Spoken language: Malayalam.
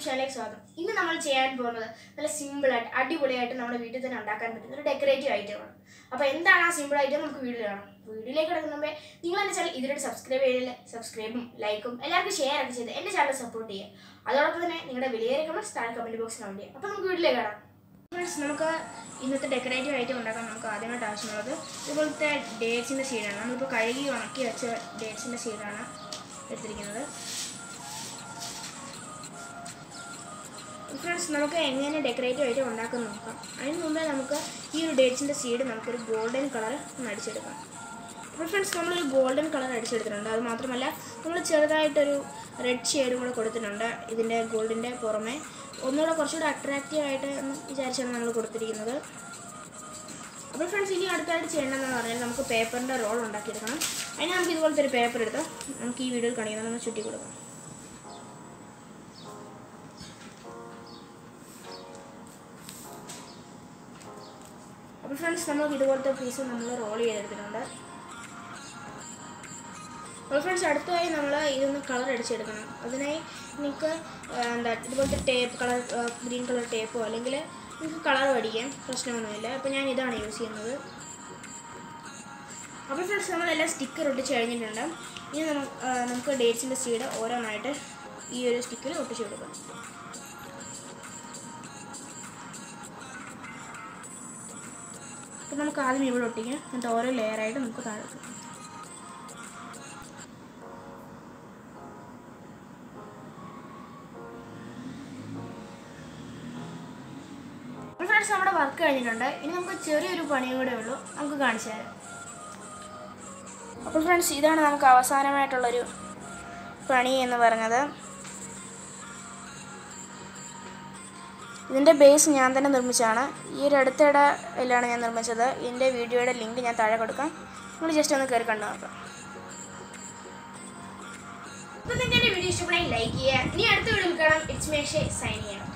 യൂട്യൂബ് ചാനലിലേക്ക് സ്വാഗതം ഇന്ന് നമ്മൾ ചെയ്യാൻ പോകുന്നത് നല്ല സിമ്പിളായിട്ട് അടിപൊളിയായിട്ട് നമ്മുടെ വീട്ടിൽ തന്നെ ഉണ്ടാക്കാൻ പറ്റുന്ന ഒരു ഡെക്കറേറ്റീവ് ഐറ്റമാണ് അപ്പോൾ എന്താണ് ആ സിമ്പിൾ ഐറ്റം നമുക്ക് വീഡിയോ കാണാം വീഡിയോയിലേക്ക് കിടക്കുന്ന മുമ്പേ നിങ്ങൾ എൻ്റെ ചാനൽ ഇതിലൂടെ സബ്സ്ക്രൈബ് ചെയ്തില്ല സബ്സ്ക്രൈബും ലൈക്കും എല്ലാവർക്കും ഷെയർ ഒക്കെ ചെയ്ത് എൻ്റെ ചാനൽ സപ്പോർട്ട് ചെയ്യുക അതോടൊപ്പം തന്നെ നിങ്ങളുടെ വിലയേറെ കമൻറ്റ്സ് താഴെ കമൻറ്റ് ബോക്സിൽ കമൻറ്റ് ചെയ്യുക അപ്പോൾ നമുക്ക് വീട്ടിലേക്ക് കാണാം ഫ്രണ്ട്സ് നമുക്ക് ഇന്നത്തെ ഡെക്കറേറ്റീവ് ഐറ്റം ഉണ്ടാക്കാൻ നമുക്ക് ആദ്യമായിട്ട് ആവശ്യമുള്ളത് ഇതുപോലത്തെ ഡേറ്റ്സിൻ്റെ സീഡാണ് നമ്മളിപ്പോൾ കഴുകി ഉണക്കി വെച്ച ഡേറ്റ്സിൻ്റെ സീഡാണ് എടുത്തിരിക്കുന്നത് ഫ്രണ്ട്സ് നമുക്ക് എങ്ങനെ ഡെക്കറേറ്റീവ് ആയിട്ട് ഉണ്ടാക്കാൻ നോക്കാം അതിന് മുമ്പേ നമുക്ക് ഈ ഒരു ഡേറ്റ്സിൻ്റെ സീഡ് നമുക്കൊരു ഗോൾഡൻ കളർ ഒന്ന് അടിച്ചെടുക്കാം അപ്പോൾ ഫ്രണ്ട്സ് നമ്മളൊരു ഗോൾഡൻ കളർ അടിച്ചെടുത്തിട്ടുണ്ട് അത് മാത്രമല്ല നമ്മൾ ചെറുതായിട്ടൊരു റെഡ് ഷെയ്ഡും കൂടെ കൊടുത്തിട്ടുണ്ട് ഇതിൻ്റെ ഗോൾഡിൻ്റെ പുറമെ ഒന്നുകൂടെ കുറച്ചുകൂടെ അട്രാക്റ്റീവ് ആയിട്ട് എന്ന് വിചാരിച്ചാണ് നമ്മൾ കൊടുത്തിരിക്കുന്നത് അപ്പോൾ ഫ്രണ്ട്സ് ഇനി അടുത്തായിട്ട് ചെയ്യേണ്ടതെന്ന് പറഞ്ഞാൽ നമുക്ക് പേപ്പറിൻ്റെ റോൾ ഉണ്ടാക്കിയെടുക്കണം അതിന് നമുക്ക് ഇതുപോലത്തെ ഒരു പേപ്പർ എടുത്ത് നമുക്ക് ഈ വീഡിയോയിൽ കാണിക്കുന്നത് ഒന്ന് ചുറ്റി കൊടുക്കാം അപ്പോൾ ഫ്രണ്ട്സ് നമുക്ക് ഇതുപോലത്തെ പീസ് നമ്മൾ റോൾ ചെയ്തെടുത്തിട്ടുണ്ട് അപ്പോൾ ഫ്രണ്ട്സ് അടുത്തതായി നമ്മൾ ഇതൊന്ന് കളർ അടിച്ചെടുക്കണം അതിനായി നിങ്ങൾക്ക് എന്താ ഇതുപോലത്തെ ടേപ്പ് കളർ ഗ്രീൻ കളർ ടേപ്പോ അല്ലെങ്കിൽ നിങ്ങൾക്ക് കളർ അടിക്കാം പ്രശ്നമൊന്നുമില്ല അപ്പോൾ ഞാൻ ഇതാണ് യൂസ് ചെയ്യുന്നത് അപ്പോൾ ഫ്രണ്ട്സ് നമ്മളെല്ലാം സ്റ്റിക്കർ ഒട്ടിച്ച് കഴിഞ്ഞിട്ടുണ്ട് ഇനി നമുക്ക് നമുക്ക് ഡേറ്റ്സിൻ്റെ സീഡ് ഓരോന്നായിട്ട് ഈ ഒരു സ്റ്റിക്കിൽ ഒട്ടിച്ച് കൊടുക്കണം അപ്പം നമുക്ക് ആദ്യം ഇവിടെ ഒട്ടിക്കാം എന്നിട്ട് ഓരോ ലെയറായിട്ട് നമുക്ക് താഴെ വെക്കാം. അപ്പോൾ ഫ്രണ്ട്സ് നമ്മുടെ വർക്ക് കഴിഞ്ഞിട്ടുണ്ട് ഇനി നമുക്ക് ചെറിയൊരു പണിയും കൂടെ ഉള്ളൂ നമുക്ക് കാണിച്ചു തരാം അപ്പോൾ ഫ്രണ്ട്സ് ഇതാണ് നമുക്ക് അവസാനമായിട്ടുള്ളൊരു പണി എന്ന് പറഞ്ഞത് ഇതിൻ്റെ ബേസ് ഞാൻ തന്നെ നിർമ്മിച്ചതാണ് ഈ ഒരു അടുത്തിടയിലാണ് ഞാൻ നിർമ്മിച്ചത് ഇതിൻ്റെ വീഡിയോയുടെ ലിങ്ക് ഞാൻ താഴെ കൊടുക്കാം നിങ്ങൾ ജസ്റ്റ് ഒന്ന് കയറി കണ്ടു നോക്കാം അപ്പോൾ നിങ്ങൾക്ക് എൻ്റെ വീഡിയോ ഇഷ്ടപ്പെടാൻ ലൈക്ക് ചെയ്യുക ഇനി അടുത്ത വീഡിയോയിൽ കാണാം ഇറ്റ്സ് മേഷെ സൈൻ ചെയ്യണം